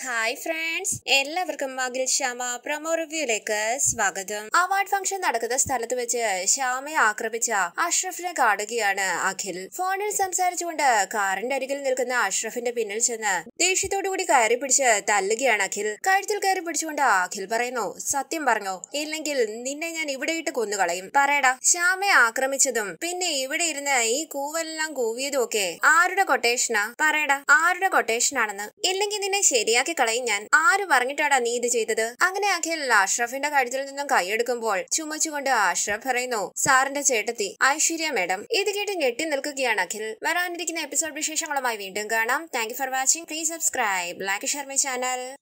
hi friends എല്ലാവർക്കും Akhil Shyama promo റിവ്യൂയിലേക്ക് സ്വാഗതം award function നടക്കുന്ന സ്ഥലത്ത് വെച്ച് ശ്യാമയെ ആക്രമിച്ച അഷ്റഫിനെ കാണുകയാണ് അഖിൽ ഫോണിൽ സംസാരിച്ചുകൊണ്ട് കാറിന്റെ അരികിൽ നിൽക്കുന്ന അഷ്റഫിന്റെ പിന്നിൽ ചെന്ന് ദേഷ്യത്തോടു കൂടി കയറി പിടിച്ച് തല്ലുകയാണ് അഖിൽ കഴുത്തിൽ കയറി പിടിച്ചുകൊണ്ട് അഖിൽ പറയുന്നു സത്യം പറഞ്ഞോ ഇല്ലെങ്കിൽ നിന്നെ ഞാൻ ഇവിടെ ഇട്ട് കൊന്നുകളയും പറയടാ ശ്യാമയെ ആക്രമിച്ചതും പിന്നെ ഇവിടെ ഇരുന്ന് ഈ കൂവെല്ലാം കൂവിയതും ഒക്കെ ആരുടെ കൊട്ടേഷനാ പറയടാ ആരുടെ കൊട്ടേഷനാണെന്ന് ഇല്ലെങ്കിൽ നിന്നെ ശരിയാക്കി കളയും ഞാൻ ആര് പറഞ്ഞിട്ടാടാ നീ ഇത് ചെയ്തത് അങ്ങനെ അഖിൽ അഷ്റഫിന്റെ കഴുത്തിൽ നിന്നും കൈയെടുക്കുമ്പോൾ ചുമച്ചുകൊണ്ട് അഷ്റഫ് പറയുന്നു സാറിന്റെ ചേട്ടത്തി ഐശ്വര്യ മേഡം ഇത് കേട്ട് ഞെട്ടി നിൽക്കുകയാണ് അഖിൽ വരാനിരിക്കുന്ന എപ്പിസോഡ് വിശേഷങ്ങളുമായി വീണ്ടും കാണാം thank for watching please subscribe like share my channel